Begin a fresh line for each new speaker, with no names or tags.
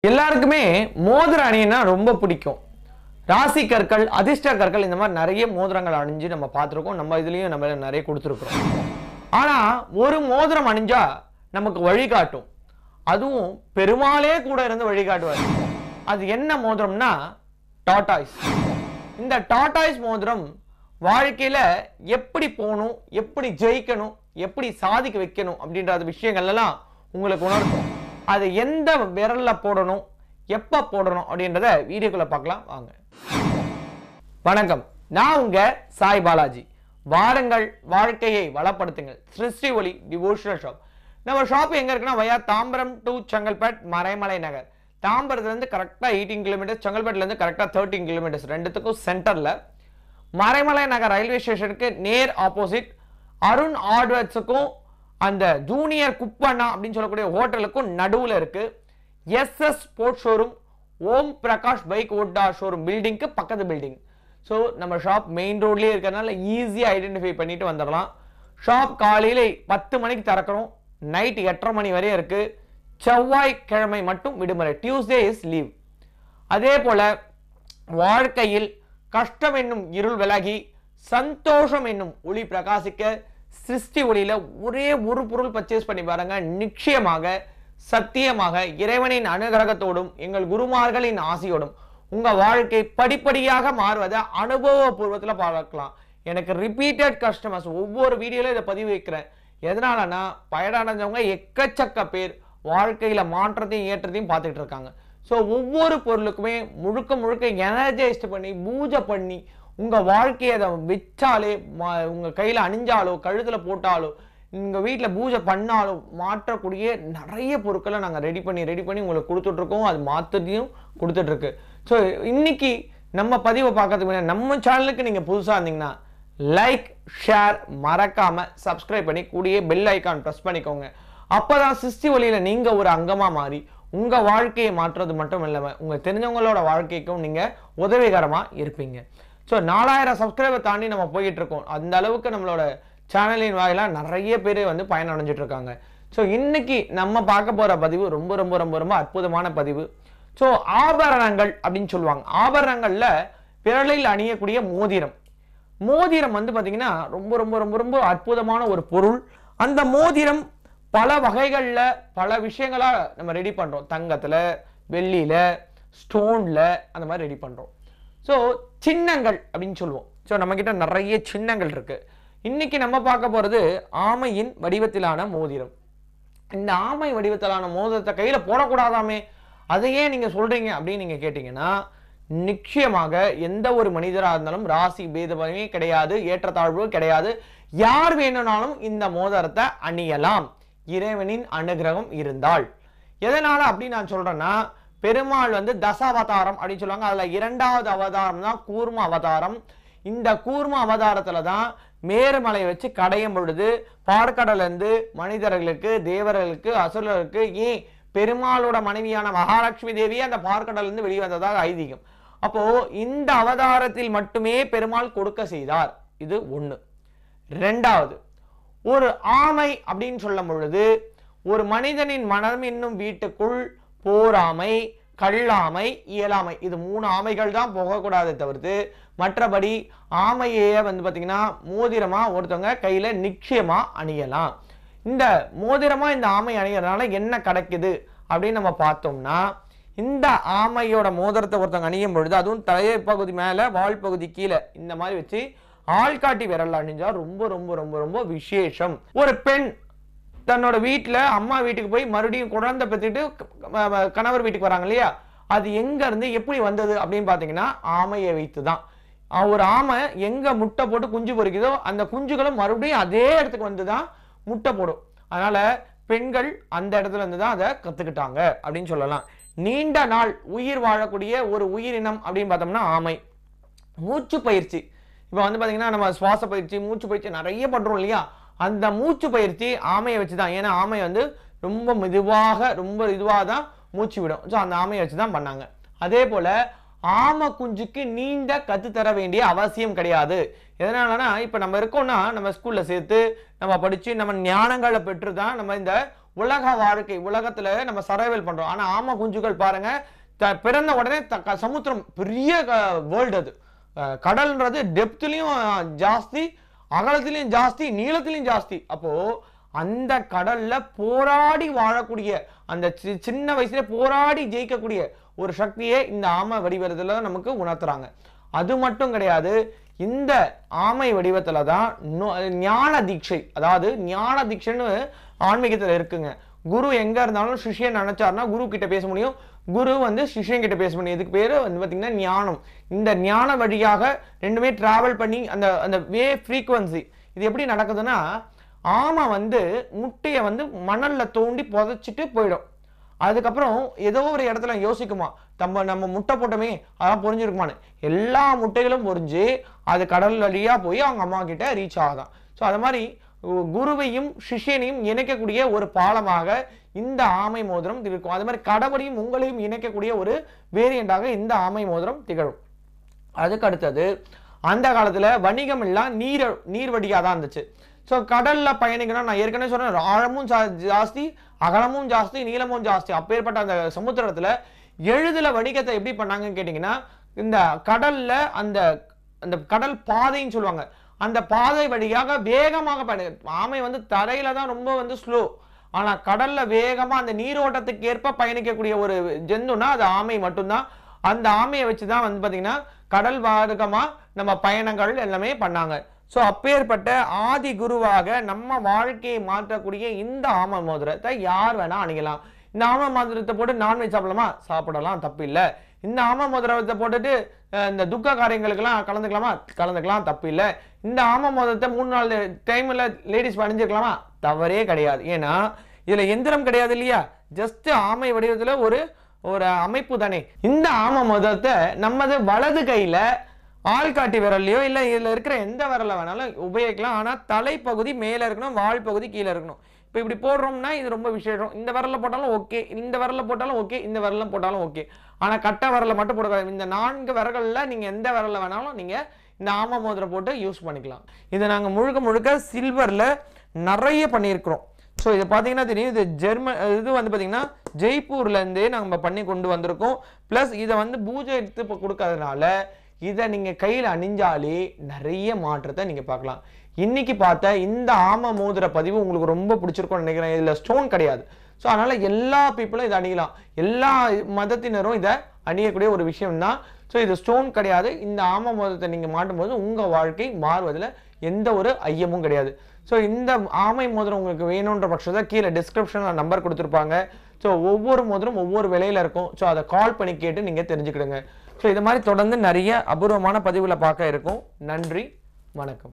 எல்லாருக்குமே மோதிர அணியினா ரொம்ப பிடிக்கும் ராசி கற்கள் அதிர்ஷ்ட கற்கள் இந்த மாதிரி நிறைய மோதிரங்கள் அணிஞ்சு நம்ம பார்த்துருக்கோம் நம்ம இதுலயும் நம்ம நிறைய கொடுத்துருக்குறோம் ஆனா ஒரு மோதிரம் அணிஞ்சா நமக்கு வழிகாட்டும் அதுவும் பெருமாளே கூட இருந்து வழிகாட்டுவார் அது என்ன மோதிரம்னா டாட்டாய்ஸ் இந்த டாட்டாய்ஸ் மோதிரம் வாழ்க்கையில எப்படி போகணும் எப்படி ஜெயிக்கணும் எப்படி சாதிக்க வைக்கணும் அப்படின்ற விஷயங்கள் எல்லாம் உங்களுக்கு உணர்த்தும் அது எந்த விரல்ல போடணும் எப்ப போடணும் அப்படின்றத வீடியோக்குள்ள பார்க்கலாம் வாங்க வணக்கம் நான் உங்க சாய் பாலாஜி வாருங்கள் வாழ்க்கையை வளப்படுத்துங்கள் சிருஷ்டி ஒளி டிவோஷனல் ஷாப் நம்ம ஷாப் எங்க இருக்குன்னா வயா தாம்பரம் டு செங்கல்பேட் மறைமலை நகர் தாம்பரத்துல இருந்து கரெக்டா எயிட்டீன் கிலோமீட்டர்ஸ் செங்கல்பேட்ல இருந்து கரெக்டா தேர்ட்டீன் கிலோமீட்டர்ஸ் ரெண்டுத்துக்கும் சென்டர்ல மறைமலை நகர் ரயில்வே ஸ்டேஷனுக்கு நேர் ஆப்போசிட் அருண் ஆர்ட்வேர்ட்ஸுக்கும் அந்த ஜூனியர் குப்பண்ணா அப்படின்னு சொல்லக்கூடிய ஹோட்டலுக்கும் நடுவில் இருக்கு S S sports showroom Om Prakash bike ஓட்டா ஷோரூம் பில்டிங்க்கு பக்கத்து பில்டிங் ஸோ நம்ம ஷாப் மெயின் ரோட்லேயே இருக்கிறதுனால ஈஸியாக ஐடென்டிஃபை பண்ணிட்டு வந்துடலாம் ஷாப் காலையில் பத்து மணிக்கு திறக்கிறோம் நைட் எட்டரை மணி வரையும் இருக்கு செவ்வாய்க்கிழமை மட்டும் விடுமுறை டியூஸ்டே இஸ் லீவ் அதே போல வாழ்க்கையில் கஷ்டம் என்னும் இருள் விலகி சந்தோஷம் என்னும் ஒளி பிரகாசிக்க சிருஷ்டி ஒளியில ஒரே ஒரு பொருள் பர்ச்சேஸ் பண்ணி பாருங்க நிச்சயமாக சத்தியமாக இறைவனின் அனுகிரகத்தோடும் எங்கள் குருமார்களின் ஆசையோடும் உங்க வாழ்க்கை படிப்படியாக மாறுவதை அனுபவபூர்வத்தில் பார்க்கலாம் எனக்கு ரிப்பீட்டட் கஸ்டமர்ஸ் ஒவ்வொரு வீடியோல இதை பதிவு வைக்கிறேன் எதனாலனா பயனடைஞ்சவங்க எக்கச்சக்க பேர் வாழ்க்கையில மாற்றத்தையும் ஏற்றத்தையும் பார்த்துட்டு இருக்காங்க ஸோ ஒவ்வொரு பொருளுக்குமே முழுக்க முழுக்க எனர்ஜைஸ்ட் பண்ணி பூஜை பண்ணி உங்க வாழ்க்கையை அதை வச்சாலே மா- உங்க கையில அணிஞ்சாலோ கழுத்துல போட்டாலோ உங்க வீட்ல பூஜை பண்ணாலும் மாற்றக்கூடிய நிறைய பொருட்களை நாங்க ரெடி பண்ணி ரெடி பண்ணி உங்களுக்கு கொடுத்துட்டு இருக்கோம் அது மாத்தத்தையும் கொடுத்துட்டு இருக்கு ஸோ இன்னைக்கு நம்ம பதிவை பார்க்கறதுக்கு முன்னாடி நம்ம சேனலுக்கு நீங்க புதுசா இருந்தீங்கன்னா லைக் ஷேர் மறக்காம சப்ஸ்கிரைப் பண்ணி கூடிய பெல் ஐகான் ப்ரெஸ் பண்ணிக்கோங்க அப்பதான் சிஸ்டி வழியில நீங்க ஒரு அங்கமா மாறி உங்க வாழ்க்கையை மாற்றுறது மட்டும் இல்லாம உங்க தெரிஞ்சவங்களோட வாழ்க்கைக்கும் நீங்க உதவிகரமா இருப்பீங்க ஸோ நாலாயிரம் சப்ஸ்கிரைபர் தாண்டி நம்ம போயிட்டு இருக்கோம் அந்த அளவுக்கு நம்மளோட சேனலின் வாயிலா நிறைய பேர் வந்து பயனடைஞ்சிட்டு இருக்காங்க ஸோ இன்னைக்கு நம்ம பார்க்க போற பதிவு ரொம்ப ரொம்ப ரொம்ப ரொம்ப அற்புதமான பதிவு ஸோ ஆபரணங்கள் அப்படின்னு சொல்லுவாங்க ஆபரணங்கள்ல விரலில் அணியக்கூடிய மோதிரம் மோதிரம் வந்து பாத்தீங்கன்னா ரொம்ப ரொம்ப ரொம்ப ரொம்ப அற்புதமான ஒரு பொருள் அந்த மோதிரம் பல வகைகள்ல பல விஷயங்களா நம்ம ரெடி பண்றோம் தங்கத்துல வெள்ளியில ஸ்டோன்ல அந்த மாதிரி ரெடி பண்றோம் ஸோ சின்னங்கள் அப்படின்னு சொல்லுவோம் ஸோ நம்ம கிட்ட நிறைய சின்னங்கள் இருக்கு இன்னைக்கு நம்ம பார்க்க போறது ஆமையின் வடிவத்திலான மோதிரம் இந்த ஆமை வடிவத்திலான மோதிரத்தை கையில போடக்கூடாதாமே அதையே நீங்க சொல்றீங்க அப்படின்னு நீங்க கேட்டீங்கன்னா நிச்சயமாக எந்த ஒரு மனிதராக இருந்தாலும் ராசி பேதமே கிடையாது ஏற்றத்தாழ்வு கிடையாது யார் வேணும்னாலும் இந்த மோதிரத்தை அணியலாம் இறைவனின் அனுகிரகம் இருந்தால் எதனால அப்படி நான் சொல்றேன்னா பெருமாள் வந்து தசாவதாரம் அப்படின்னு சொல்லுவாங்க அதுல இரண்டாவது அவதாரம் தான் கூர்ம அவதாரம் இந்த கூர்ம அவதாரத்துல தான் மேருமலை வச்சு கடையும் பொழுது பார்க்கடல இருந்து மனிதர்களுக்கு தேவர்களுக்கு அசுரர்களுக்கு ஏன் பெருமாளோட மனைவியான மகாலட்சுமி தேவி அந்த பார்க்கடல இருந்து வெளியே வந்ததாக ஐதீகம் அப்போ இந்த அவதாரத்தில் மட்டுமே பெருமாள் கொடுக்க செய்தார் இது ஒண்ணு ரெண்டாவது ஒரு ஆமை அப்படின்னு சொல்லும் பொழுது ஒரு மனிதனின் மனம் என்னும் வீட்டுக்குள் போராமை கல்லாமை இயலாமை இது மூணு ஆமைகள் தான் போகக்கூடாதே தவிர்த்து மற்றபடி ஆமையே வந்து பார்த்தீங்கன்னா மோதிரமா ஒருத்தவங்க கையில நிச்சயமா அணியலாம் இந்த மோதிரமா இந்த ஆமை அணியறதுனால என்ன கிடைக்குது அப்படின்னு நம்ம பார்த்தோம்னா இந்த ஆமையோட மோதிரத்தை ஒருத்தவங்க அணியும் பொழுது அதுவும் தலையை பகுதி மேல வால் பகுதி கீழே இந்த மாதிரி வச்சு ஆள்காட்டி விரல் அணிஞ்சா ரொம்ப ரொம்ப ரொம்ப ரொம்ப விசேஷம் ஒரு பெண் தன்னோட வீட்ல அம்மா வீட்டுக்கு போய் மறுபடியும் குழந்தை பெற்றுட்டு கணவர் வீட்டுக்கு வராங்க இல்லையா அது எங்க இருந்து எப்படி வந்தது அப்படின்னு பாத்தீங்கன்னா ஆமையை வைத்து தான் அஹ் ஒரு ஆமை எங்க முட்டை போட்டு குஞ்சு பொரிக்குதோ அந்த குஞ்சுகளும் மறுபடியும் அதே இடத்துக்கு வந்து தான் முட்டை போடும் அதனால பெண்கள் அந்த இடத்துல இருந்து தான் அதை கத்துக்கிட்டாங்க அப்படின்னு சொல்லலாம் நீண்ட நாள் உயிர் வாழக்கூடிய ஒரு உயிரினம் அப்படின்னு பார்த்தோம்னா ஆமை மூச்சு பயிற்சி இப்போ வந்து பார்த்தீங்கன்னா நம்ம சுவாச பயிற்சி மூச்சு பயிற்சி நிறைய பண்ணுறோம் இல்லையா அந்த மூச்சு பயிற்சி ஆமையை வச்சு தான் ஏன்னா ஆமை வந்து ரொம்ப மெதுவாக ரொம்ப இதுவாக தான் மூச்சு விடும் ஸோ அந்த ஆமையை வச்சு தான் பண்ணாங்க அதே போல் ஆமை குஞ்சுக்கு நீண்ட கத்து தர வேண்டிய அவசியம் கிடையாது எதனாலனா இப்போ நம்ம இருக்கோம்னா நம்ம ஸ்கூல்ல சேர்த்து நம்ம படிச்சு நம்ம ஞானங்களை பெற்று தான் நம்ம இந்த உலக வாழ்க்கை உலகத்துல நம்ம சர்வைவல் பண்றோம் ஆனா ஆமை குஞ்சுகள் பாருங்க த- பிறந்த உடனே த- க- சமுத்திரம் பெரிய வேர்ல்டு அது அஹ், கடல்ன்றது டெப்த்லயும் ஜாஸ்தி அகலத்திலையும் ஜாஸ்தி நீளத்திலையும் ஜாஸ்தி அப்போ அந்த கடல்ல போராடி வாழக்கூடிய அந்த சி- சின்ன வயசுல போராடி ஜெயிக்கக்கூடிய ஒரு சக்தியை இந்த ஆமை வடிவத்துல நமக்கு உணர்த்துறாங்க அது மட்டும் கிடையாது இந்த ஆமை வடிவத்துல தான் நோ- ஞான தீட்சை அதாவது ஞான தீட்சைன்னு ஆன்மீகத்துல இருக்குங்க குரு எங்க இருந்தாலும் சிஷ்யன் நினைச்சாருன்னா குரு கிட்ட பேச முடியும் குரு வந்து சிஷ்யன் கிட்ட பேச முடியும் இதுக்கு பேரு வந்து பாத்தீங்கன்னா ஞானம் இந்த ஞான வழியாக ரெண்டுமே டிராவல் பண்ணி அந்த அந்த வே ஃப்ரீக்குவன்சி இது எப்படி நடக்குதுன்னா ஆமை வந்து முட்டையை வந்து மணல்ல தோண்டி புதைச்சிட்டு போயிடும் அதுக்கப்புறம் ஏதோ ஒரு இடத்துல யோசிக்குமா நம்ம நம்ம முட்டை போட்டோமே அதான் பொரிஞ்சிருக்குமான்னு எல்லா முட்டைகளும் பொரிஞ்சு அது கடல் வழியா போய் அவங்க அம்மா கிட்ட ரீச் ஆகுதான் ஸோ அது மாதிரி கு- குருவையும் சிஷ்யனையும் இணைக்கக்கூடிய ஒரு பாலமாக இந்த ஆமை மோதிரம் இருக்கும் அது மாதிரி கடவுளையும் உங்களையும் இணைக்கக்கூடிய ஒரு வேரியண்டாக இந்த ஆமை மோதிரம் திகழும் அதுக்கு அடுத்தது அந்த காலத்துல வணிகம் எல்லாம் நீர் நீர் வழியா தான் இருந்துச்சு ஸோ கடல்ல பயணிக்கணும் நான் ஏற்கனவே சொன்னேன் ஆழமும் ஜா- ஜாஸ்தி அகலமும் ஜாஸ்தி நீளமும் ஜாஸ்தி அப்பேற்பட்ட அந்த சமுத்திரத்துல எழுதுல வணிகத்தை எப்படி பண்ணாங்கன்னு கேட்டிங்கன்னா இந்த கடல்ல அந்த அந்த கடல் பாதைன்னு சொல்லுவாங்க அந்த பாதை வழியாக வேகமாக பயணி ஆமை வந்து தரையில தான் ரொம்ப வந்து ஸ்லோ ஆனா கடல்ல வேகமா அந்த நீரோட்டத்துக்கு ஏற்ப பயணிக்கக்கூடிய ஒரு ஜந்துனா அது ஆமை மட்டும்தான் அந்த ஆமையை வச்சு தான் வந்து பாத்தீங்கன்னா கடல் மார்க்கமா நம்ம பயணங்கள் எல்லாமே பண்ணாங்க ஸோ அப்பேற்பட்ட ஆதி குருவாக நம்ம வாழ்க்கையை மாற்றக்கூடிய இந்த ஆமை மோதிரத்தை யார் வேணா அணியலாம் இந்த ஆமை மோதிரத்தை போட்டு நான்வெஜ் சாப்பிடலாமா சாப்பிடலாம் தப்பு இல்லை இந்த ஆமை மோதிரத்தை போட்டுட்டு அஹ், இந்த துக்க காரியங்களுக்கெல்லாம் கலந்துக்கலாமா கலந்துக்கலாம் தப்பு இல்லை இந்த ஆமை மோதிரத்தை மூணு நாலு டைம்ல லேடிஸ் அணிஞ்சிருக்கலாமா தவறே கிடையாது ஏன்னா இதுல எந்திரம் கிடையாது இல்லையா ஜஸ்ட் ஆமை வடிவத்துல ஒரு ஒரு அமைப்பு தானே இந்த ஆமை மோதிரத்தை நமது வலது கையில ஆள்காட்டி விரல்லையோ இல்ல இதுல இருக்கிற எந்த விரல்ல வேணாலும் உபயோகிக்கலாம் ஆனா தலைப்பகுதி மேல இருக்கணும் வால் பகுதி கீழே இருக்கணும் இப்போ இப்படி போடுறோம்னா இது ரொம்ப விசேஷம் இந்த விரல்ல போட்டாலும் ஓகே இந்த விரல்ல போட்டாலும் ஓகே இந்த விரல்ல போட்டாலும் ஓகே ஆனா கட்டை விரல்ல மட்டும் போடக்கூடாது இந்த நான்கு விரல்கள்ல நீங்க எந்த விரல்ல வேணாலும் நீங்க இந்த ஆமை மோதிரம் போட்டு யூஸ் பண்ணிக்கலாம் இதை நாங்க முழுக்க முழுக்க சில்வர்ல நிறைய பண்ணியிருக்கிறோம் ஸோ இது பார்த்தீங்கன்னா தெரியும் இது ஜெர்மன் இது வந்து பார்த்தீங்கன்னா ஜெய்ப்பூர்லேருந்தே நம்ம பண்ணி கொண்டு வந்திருக்கோம் ப்ளஸ் இதை வந்து பூஜை எடுத்து இப்போ கொடுக்கறதுனால இதை நீங்கள் கையில் அணிஞ்சாலே நிறைய மாற்றத்தை நீங்கள் பார்க்கலாம் இன்னைக்கு பார்த்த இந்த ஆம மோதிர பதிவு உங்களுக்கு ரொம்ப பிடிச்சிருக்கும்னு நினைக்கிறேன் இதில் ஸ்டோன் கிடையாது ஸோ அதனால எல்லா பீப்புளும் இதை அணியலாம் எல்லா மதத்தினரும் இதை அணியக்கூடிய ஒரு விஷயம் தான் ஸோ இது ஸ்டோன் கிடையாது இந்த ஆம மோதிரத்தை நீங்கள் மாட்டும்போது உங்கள் வாழ்க்கை மாறுவதில் எந்த ஒரு ஐயமும் கிடையாது ஸோ இந்த ஆமை மோதிரம் உங்களுக்கு வேணுன்ற பட்சத்தை கீழே டிஸ்கிரிப்ஷனில் நம்பர் கொடுத்துருப்பாங்க ஸோ ஒவ்வொரு மோதிரம் ஒவ்வொரு விலையில இருக்கும் ஸோ அதை கால் பண்ணி கேட்டு நீங்கள் தெரிஞ்சுக்கிடுங்க ஸோ இது மாதிரி தொடர்ந்து நிறைய அபூர்வமான பதிவுகளை பார்க்க இருக்கும் நன்றி வணக்கம்